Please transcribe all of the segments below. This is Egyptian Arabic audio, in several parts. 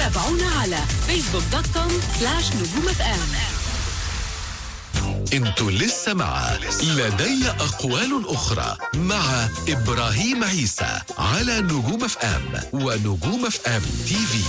تابعونا على فيسبوك دوت كوم سلاش نجوم اف ام انتوا لسه مع لدي أقوال أخرى مع إبراهيم عيسى على نجوم اف ام ونجوم اف ام تي في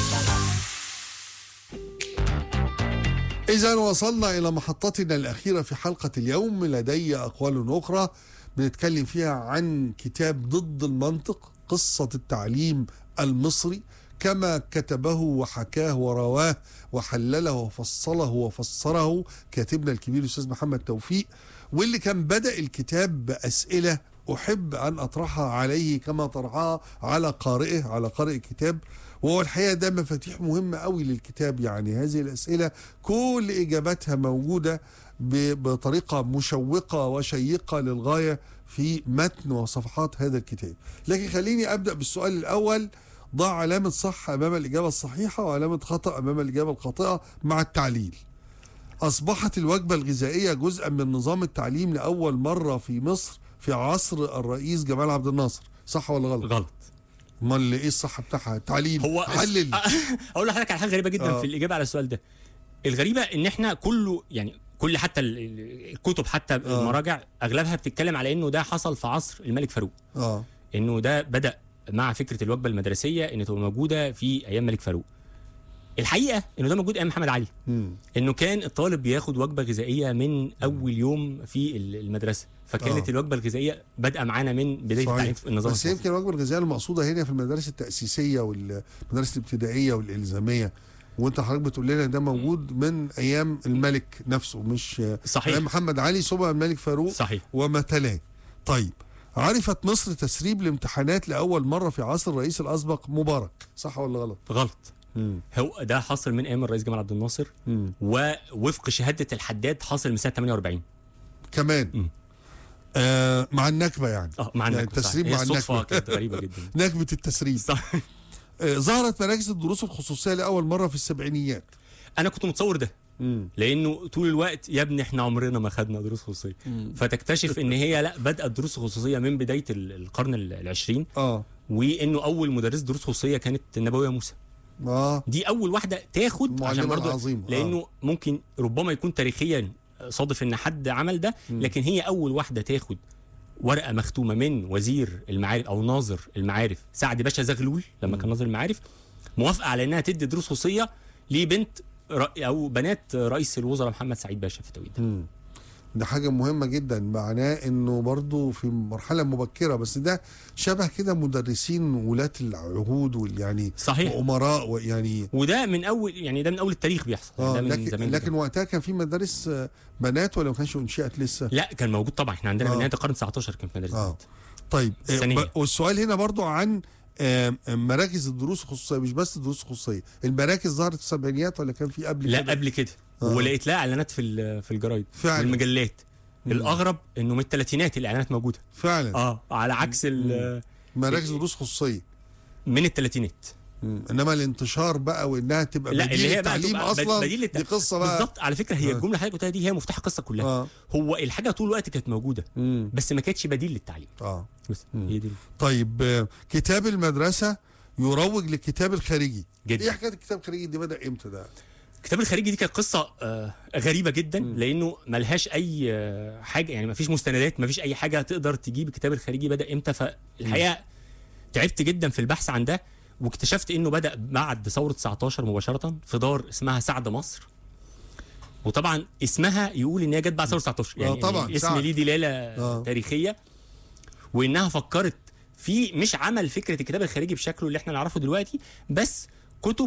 إذا وصلنا إلى محطتنا الأخيرة في حلقة اليوم لدي أقوال أخرى بنتكلم فيها عن كتاب ضد المنطق قصة التعليم المصري كما كتبه وحكاه ورواه وحلله وفصله وفسره كاتبنا الكبير الأستاذ محمد توفيق واللي كان بدأ الكتاب بأسئلة أحب أن أطرحها عليه كما طرحها على قارئه على قارئ الكتاب وهو الحقيقة ده مفاتيح مهمة قوي للكتاب يعني هذه الأسئلة كل إجاباتها موجودة ب- بطريقة مشوقة وشيقة للغاية في متن وصفحات هذا الكتاب لكن خليني أبدأ بالسؤال الأول ضع علامة صح أمام الإجابة الصحيحة وعلامة خطأ أمام الإجابة الخاطئة مع التعليل أصبحت الوجبة الغذائية جزءا من نظام التعليم لأول مرة في مصر في عصر الرئيس جمال عبد الناصر صح ولا غلط؟ غلط امال ايه الصح بتاعها التعليل هو حلل اقول لحضرتك على حاجه غريبه جدا آه. في الاجابه على السؤال ده الغريبه ان احنا كله يعني كل حتى ال- ال- الكتب حتى المراجع اغلبها بتتكلم على انه ده حصل في عصر الملك فاروق اه انه ده بدا مع فكره الوجبه المدرسيه ان تبقى موجوده في ايام ملك فاروق الحقيقه انه ده موجود ايام محمد علي مم. انه كان الطالب بياخد وجبه غذائيه من اول يوم في ال- المدرسه فكانت آه. الوجبه الغذائيه بادئه معانا من بدايه صحيح. التعليم في النظام بس المصري. يمكن الوجبه الغذائيه المقصوده هنا في المدارس التاسيسيه والمدارس الابتدائيه والالزاميه وانت حضرتك بتقول لنا ده موجود من ايام الملك نفسه مش صحيح. ايام محمد علي ثم الملك فاروق صحيح وما تلاه طيب عرفت مصر تسريب الامتحانات لاول مره في عصر الرئيس الاسبق مبارك صح ولا غلط؟ غلط مم. هو ده حصل من ايام الرئيس جمال عبد الناصر مم. ووفق شهاده الحداد حاصل من سنه 48 كمان مم. آه مع النكبه يعني اه مع يعني النكبة، التسريب صحيح. مع هي الصدفه النكبة. كانت غريبه جدا نكبه التسريب صح آه ظهرت مراكز الدروس الخصوصيه لاول مره في السبعينيات انا كنت متصور ده مم. لانه طول الوقت يا ابني احنا عمرنا ما خدنا دروس خصوصيه فتكتشف ان هي لا بدات دروس خصوصيه من بدايه ال- القرن ال- العشرين اه وانه اول مدرس دروس خصوصيه كانت النبويه موسى اه دي اول واحده تاخد المعلمة عشان برضه العظيمة، آه. لانه ممكن ربما يكون تاريخيا صادف ان حد عمل ده لكن هي اول واحده تاخد ورقه مختومه من وزير المعارف او ناظر المعارف سعد باشا زغلول لما كان ناظر المعارف موافقه على انها تدي دروس خصوصيه لبنت رأ- او بنات رئيس الوزراء محمد سعيد باشا في التوقيت ده مم. ده حاجة مهمة جدا معناه انه برضو في مرحلة مبكرة بس ده شبه كده مدرسين ولاة العهود واليعني صحيح. وامراء ويعني وده من اول يعني ده من اول التاريخ بيحصل يعني اه ده من لكن, زمان لكن جداً. وقتها كان في مدارس آه، بنات ولا ما كانش انشئت لسه؟ لا كان موجود طبعا احنا عندنا آه. من نهايه القرن 19 كان في مدارس اه بنات. طيب آه، الثانية. ب- والسؤال هنا برضو عن آه، مراكز الدروس الخصوصيه مش بس الدروس الخصوصيه المراكز ظهرت في السبعينيات ولا كان في قبل لا كده؟ قبل كده آه. ولقيت لها اعلانات في ال- في الجرايد فعلا. والمجلات مم. الاغرب انه من الثلاثينات الاعلانات موجوده فعلا اه على عكس ال- مراكز دروس خصوصيه من الثلاثينات انما الانتشار بقى وانها تبقى لا بديل اللي هي بقى التعليم تبقى اصلا بديل دي التعليم. قصه بقى بالظبط على فكره هي آه. الجمله اللي حضرتك قلتها دي هي مفتاح القصه كلها اه هو الحاجه طول الوقت كانت موجوده مم. بس ما كانتش بديل للتعليم اه بس مم. هي دي طيب آه، كتاب المدرسه يروج للكتاب الخارجي جدا. ايه حكايه الكتاب الخارجي دي بدا امتى ده الكتاب الخارجي دي كانت قصه آه غريبه جدا لانه ملهاش اي آه حاجه يعني ما فيش مستندات ما فيش اي حاجه تقدر تجيب الكتاب الخارجي بدا امتى فالحقيقه تعبت جدا في البحث عن ده واكتشفت انه بدا بعد ثوره 19 مباشره في دار اسمها سعد مصر وطبعا اسمها يقول ان هي جت بعد ثوره 19 يعني آه طبعاً، يعني اسم سعد. ليه دلاله آه. تاريخيه وانها فكرت في مش عمل فكره الكتاب الخارجي بشكله اللي احنا نعرفه دلوقتي بس كتب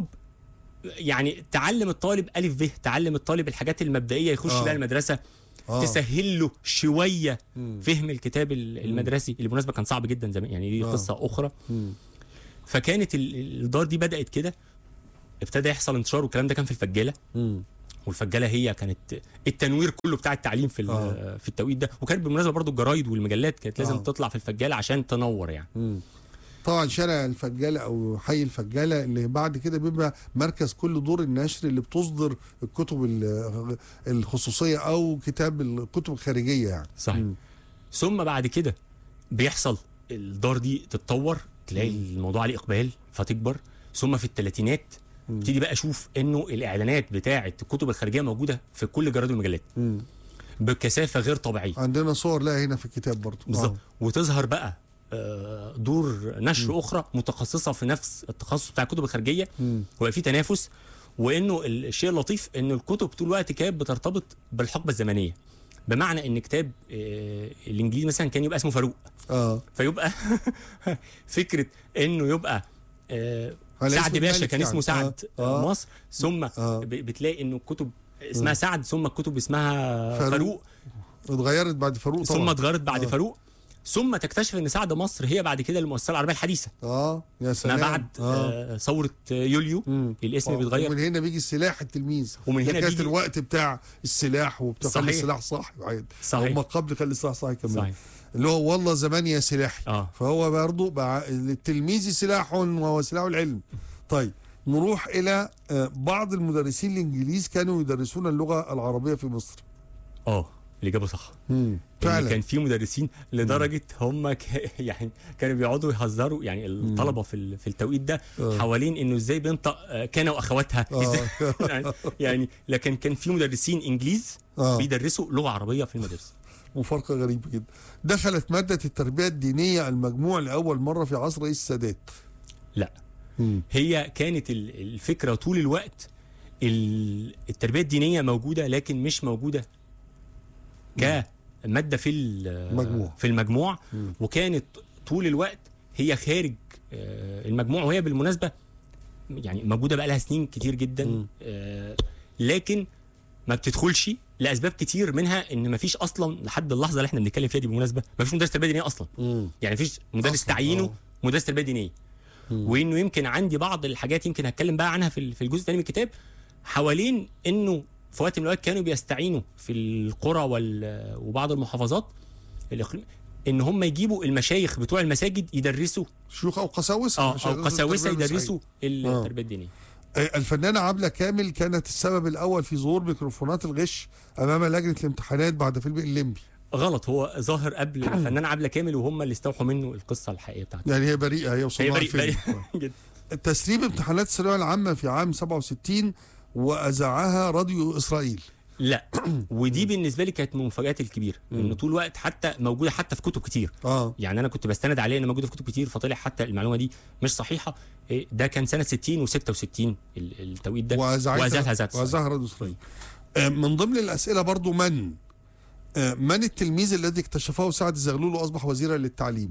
يعني تعلم الطالب الف ب تعلم الطالب الحاجات المبدئيه يخش آه. بيها المدرسه آه. تسهل له شويه مم. فهم الكتاب ال- المدرسي اللي بالمناسبه كان صعب جدا زمان يعني دي آه. قصه اخرى مم. فكانت ال- الدار دي بدات كده ابتدى يحصل انتشار والكلام ده كان في الفجاله مم. والفجاله هي كانت التنوير كله بتاع التعليم في ال- آه. في التوقيت ده وكانت بالمناسبه برضو الجرايد والمجلات كانت لازم آه. تطلع في الفجاله عشان تنور يعني مم. طبعا شارع الفجاله او حي الفجاله اللي بعد كده بيبقى مركز كل دور النشر اللي بتصدر الكتب ال- الخصوصيه او كتاب الكتب الخارجيه يعني صحيح مم. ثم بعد كده بيحصل الدار دي تتطور تلاقي الموضوع عليه اقبال فتكبر ثم في الثلاثينات ابتدي بقى اشوف انه الاعلانات بتاعه الكتب الخارجيه موجوده في كل جرائد والمجلات مم. بكثافه غير طبيعيه عندنا صور لها هنا في الكتاب برضه بالظبط آه. وتظهر بقى آه، دور نشر اخرى متخصصه في نفس التخصص بتاع الكتب الخارجيه مم. ويبقى في تنافس وانه الشيء اللطيف ان الكتب طول الوقت كانت بترتبط بالحقبه الزمنيه بمعنى ان كتاب آه، الانجليزي مثلا كان يبقى اسمه فاروق اه فيبقى فكره انه يبقى آه، على سعد اسم باشا الملك كان يعني. اسمه سعد آه. آه. مصر ثم آه. ب- بتلاقي انه الكتب اسمها سعد ثم الكتب اسمها فاروق. فاروق, اتغيرت بعد فاروق طبعا ثم اتغيرت بعد آه. فاروق ثم تكتشف ان سعد مصر هي بعد كده المؤسسه العربيه الحديثه اه يا ما سلام بعد آه. آه. ثوره يوليو مم. الاسم آه. بيتغير ومن هنا بيجي سلاح التلميذ ومن ده هنا كانت بيجي- الوقت بتاع السلاح وبتاع خلي صحيح. السلاح صاحي عادي صحيح. هم قبل خلي السلاح صاحي كمان صحيح اللي هو والله زمان يا سلاحي اه فهو برضه بقى التلميذ سلاح وهو سلاح العلم طيب نروح الى آه، بعض المدرسين الانجليز كانوا يدرسون اللغه العربيه في مصر اه الاجابه صح فعلا فعلا كان في مدرسين لدرجه هم ك... يعني كانوا بيقعدوا يهزروا يعني الطلبه في ال- في التوقيت ده آه. حوالين انه ازاي بينطق آه، كان واخواتها آه. ازاي يعني- يعني لكن كان في مدرسين انجليز آه. بيدرسوا لغه عربيه في المدرسه مفارقه غريبه جدا دخلت ماده التربيه الدينيه المجموع لاول مره في عصر رئيس السادات لا مم. هي كانت ال- الفكره طول الوقت ال- التربيه الدينيه موجوده لكن مش موجوده كماده في ال- مجموع. في المجموع وكانت طول الوقت هي خارج آه، المجموع وهي بالمناسبه يعني موجوده بقى لها سنين كتير جدا آه، لكن ما بتدخلش لاسباب كتير منها ان ما فيش اصلا لحد اللحظه اللي احنا بنتكلم فيها دي بالمناسبه ما فيش مدرس تربيه دينيه اصلا مم. يعني مفيش مدرس أصلاً، تعيينه آه. مدرس تربيه دينيه وانه يمكن عندي بعض الحاجات يمكن هتكلم بقى عنها في ال- في الجزء الثاني من الكتاب حوالين انه في وقت من الاوقات كانوا بيستعينوا في القرى وال- وبعض المحافظات الإقليم ان هم يجيبوا المشايخ بتوع المساجد يدرسوا شيوخ او قساوسه اه عشان او يدرسوا قساوسه التربية يدرسوا المسيحية. التربيه الدينيه آه، الفنانه عبله كامل كانت السبب الاول في ظهور ميكروفونات الغش امام لجنه الامتحانات بعد فيلم الليمبي غلط هو ظاهر قبل الفنان عبله كامل وهم اللي استوحوا منه القصه الحقيقيه بتاعته يعني هي بريئه هي هي وصلنا بريء الفيلم بريء جدا تسريب امتحانات الثانويه العامه في عام 67 واذاعها راديو اسرائيل لا ودي بالنسبه لي كانت من المفاجات الكبيره ان طول الوقت حتى موجوده حتى في كتب كتير اه يعني انا كنت بستند عليه انه موجوده في كتب كتير فطلع حتى المعلومه دي مش صحيحه إيه، ده كان سنه 60 و66 التوقيت ده واذاعتها واذاعتها ذات الصحة. واذاعها راديو اسرائيل آه، من ضمن الاسئله برضو من آه، من التلميذ الذي اكتشفه سعد زغلول واصبح وزيرا للتعليم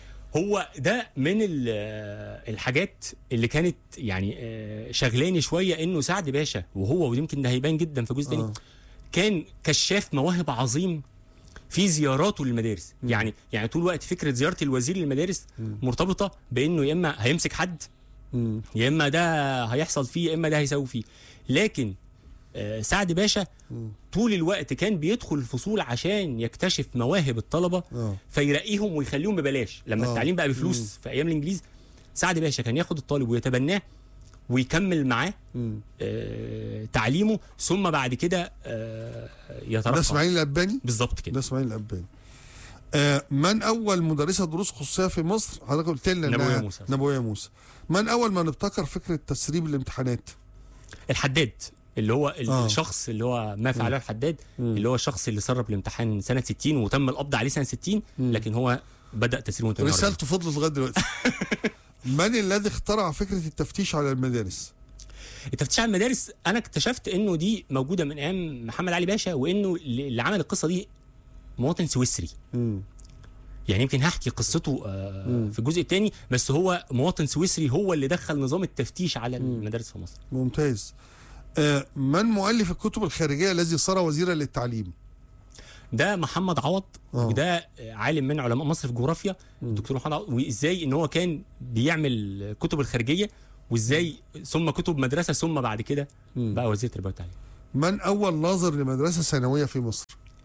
هو ده من ال- آه، الحاجات اللي كانت يعني آه، شغلاني شويه انه سعد باشا وهو ويمكن ده هيبان جدا في جزء تاني آه. كان كشاف مواهب عظيم في زياراته للمدارس يعني يعني طول الوقت فكره زياره الوزير للمدارس مرتبطه بانه يا اما هيمسك حد يا اما ده هيحصل فيه يا اما ده هيسوي فيه لكن آه، سعد باشا طول الوقت كان بيدخل الفصول عشان يكتشف مواهب الطلبه اه فيرقيهم ويخليهم ببلاش لما آه. التعليم بقى بفلوس في ايام الانجليز سعد باشا كان ياخد الطالب ويتبناه ويكمل معاه مم. آه تعليمه ثم بعد كده آه ده يترقى اسماعيل الاباني بالظبط ده كده اسماعيل الاباني آه من اول مدرسه دروس خصوصيه في مصر حضرتك قلت لنا نبوية إنها موسى. نبويه موسى من اول من ابتكر فكره تسريب الامتحانات الحداد اللي هو آه. الشخص اللي هو ما فعله الحداد اللي هو الشخص اللي سرب الامتحان سنه 60 وتم القبض عليه سنه 60 لكن هو بدا تسريبه 48 رسالته فضلت لغايه دلوقتي من الذي اخترع فكره التفتيش على المدارس التفتيش على المدارس انا اكتشفت انه دي موجوده من ايام محمد علي باشا وانه اللي عمل القصه دي مواطن سويسري مم. يعني يمكن هحكي قصته آه في الجزء الثاني بس هو مواطن سويسري هو اللي دخل نظام التفتيش على المدارس في مصر ممتاز آه من مؤلف الكتب الخارجيه الذي صار وزيرا للتعليم ده محمد عوض آه. وده آه، عالم من علماء مصر في الجغرافيا الدكتور محمد عوض وازاي ان هو كان بيعمل كتب الخارجيه وازاي ثم كتب مدرسه ثم بعد كده بقى وزير التربيه والتعليم من اول ناظر لمدرسه ثانويه في مصر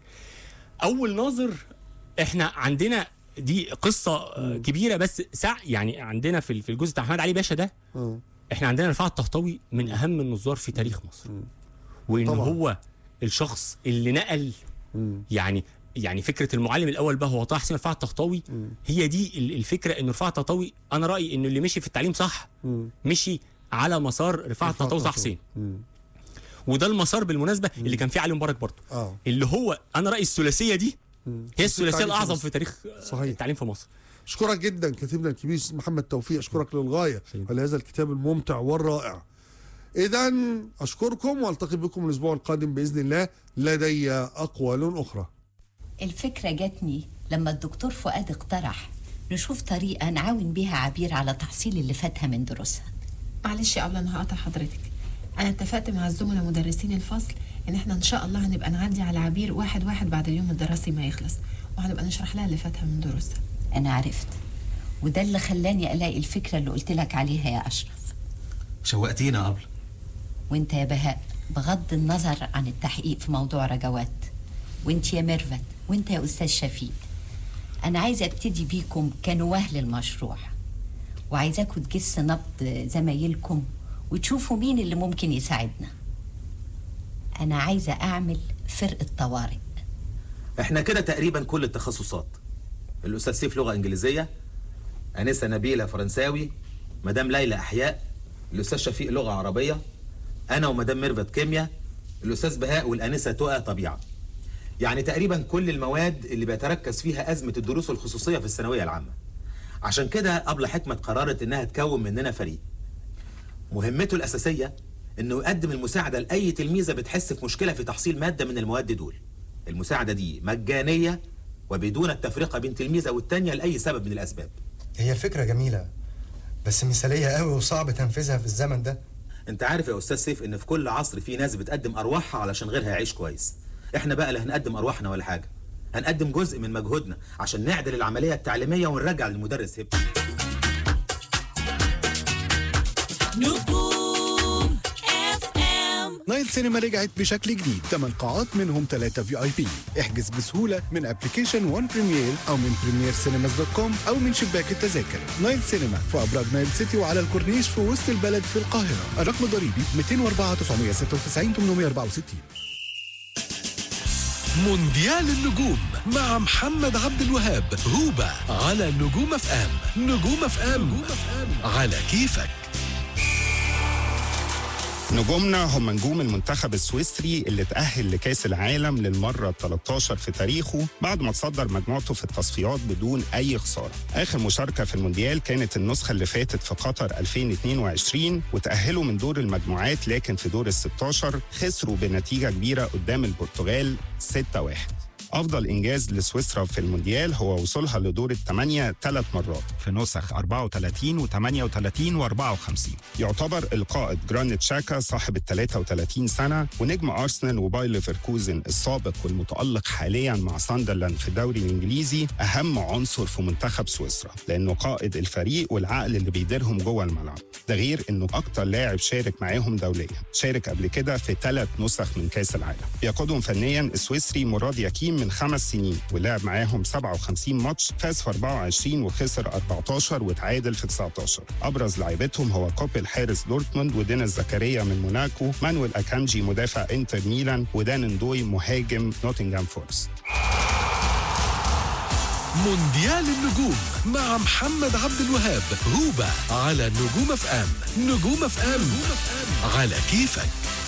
اول ناظر احنا عندنا دي قصه آه، كبيره بس سع يعني عندنا في في الجزء بتاع محمد علي باشا ده آه. احنا عندنا رفاعة الطهطاوي من اهم النظار في تاريخ مصر وان طبعاً. هو الشخص اللي نقل مم. يعني يعني فكره المعلم الاول بقى هو طه حسين رفاعة الطهطاوي هي دي ال- الفكره ان رفاعة الطهطاوي انا رايي انه اللي مشي في التعليم صح مم. مشي على مسار رفاعه رفاعة طه طه حسين وده المسار بالمناسبه اللي كان فيه علي مبارك برضه اه اللي هو انا رايي الثلاثيه دي هي الثلاثيه التعليم في الاعظم مصر. في تاريخ صحيح. التعليم في مصر اشكرك جدا كاتبنا الكبير أستاذ محمد توفيق اشكرك للغايه على هذا الكتاب الممتع والرائع اذا اشكركم والتقي بكم الاسبوع القادم باذن الله لدي اقوال اخرى الفكرة جاتني لما الدكتور فؤاد اقترح نشوف طريقة نعاون بيها عبير على تحصيل اللي فاتها من دروسها معلش يا أبلة أنا هقطع حضرتك أنا اتفقت مع الزملاء مدرسين الفصل إن إحنا إن شاء الله هنبقى نعدي على عبير واحد واحد بعد اليوم الدراسي ما يخلص وهنبقى نشرح لها اللي فاتها من دروسها أنا عرفت وده اللي خلاني ألاقي الفكرة اللي قلت لك عليها يا أشرف شوقتينا قبل وانت يا بهاء بغض النظر عن التحقيق في موضوع رجوات وانت يا ميرفت وانت يا أستاذ شفيق أنا عايزة أبتدي بيكم كنواه للمشروع وعايزاكم تجس نبض زمايلكم وتشوفوا مين اللي ممكن يساعدنا أنا عايزة أعمل فرقة طوارئ احنا كده تقريبا كل التخصصات الاستاذ سيف لغه انجليزيه انسه نبيله فرنساوي مدام ليلى احياء الاستاذ شفيق لغه عربيه انا ومدام ميرفت كيمياء الاستاذ بهاء والانسه تقى طبيعه يعني تقريبا كل المواد اللي بيتركز فيها ازمه الدروس الخصوصيه في الثانويه العامه عشان كده ابله حكمه قررت انها تكون مننا فريق مهمته الاساسيه انه يقدم المساعده لاي تلميذه بتحس في مشكله في تحصيل ماده من المواد دول المساعده دي مجانيه وبدون التفرقه بين تلميذه والتانيه لاي سبب من الاسباب هي الفكرة جميلة بس مثالية قوي وصعب تنفيذها في الزمن ده انت عارف يا استاذ سيف ان في كل عصر في ناس بتقدم ارواحها علشان غيرها يعيش كويس احنا بقى لا هنقدم ارواحنا ولا حاجه هنقدم جزء من مجهودنا عشان نعدل العمليه التعليميه ونرجع للمدرس هبته نجوم اف ام نايل سينما رجعت بشكل جديد 8 قاعات منهم 3 في اي بي احجز بسهولة من ابلكيشن وان بريمير او من بريمير سينماز دوت كوم او من شباك التذاكر نايل سينما في ابراج نايل سيتي وعلى الكورنيش في وسط البلد في القاهرة الرقم الضريبي 204 996 864 مونديال النجوم مع محمد عبد الوهاب هوبا على نجوم اف ام نجوم اف ام على كيفك نجومنا هم نجوم المنتخب السويسري اللي تأهل لكأس العالم للمرة ال 13 في تاريخه بعد ما تصدر مجموعته في التصفيات بدون أي خسارة. آخر مشاركة في المونديال كانت النسخة اللي فاتت في قطر 2022 وتأهلوا من دور المجموعات لكن في دور ال 16 خسروا بنتيجة كبيرة قدام البرتغال 6-1. أفضل إنجاز لسويسرا في المونديال هو وصولها لدور الثمانية ثلاث مرات في نسخ 34 و38 و54 يعتبر القائد جرانيت شاكا صاحب ال 33 سنة ونجم أرسنال وباير ليفركوزن السابق والمتألق حاليا مع ساندرلاند في الدوري الإنجليزي أهم عنصر في منتخب سويسرا لأنه قائد الفريق والعقل اللي بيديرهم جوه الملعب ده غير إنه أكتر لاعب شارك معاهم دوليا شارك قبل كده في ثلاث نسخ من كأس العالم يقودهم فنيا السويسري مراد يكيم من خمس سنين ولعب معاهم 57 ماتش فاز في 24 وخسر 14 وتعادل في 19 ابرز لعيبتهم هو كوبل حارس دورتموند ودينيس زكريا من موناكو مانويل اكانجي مدافع انتر ميلان ودان اندوي مهاجم نوتنغهام فورست مونديال النجوم مع محمد عبد الوهاب هوبا على نجوم اف ام نجوم اف ام على كيفك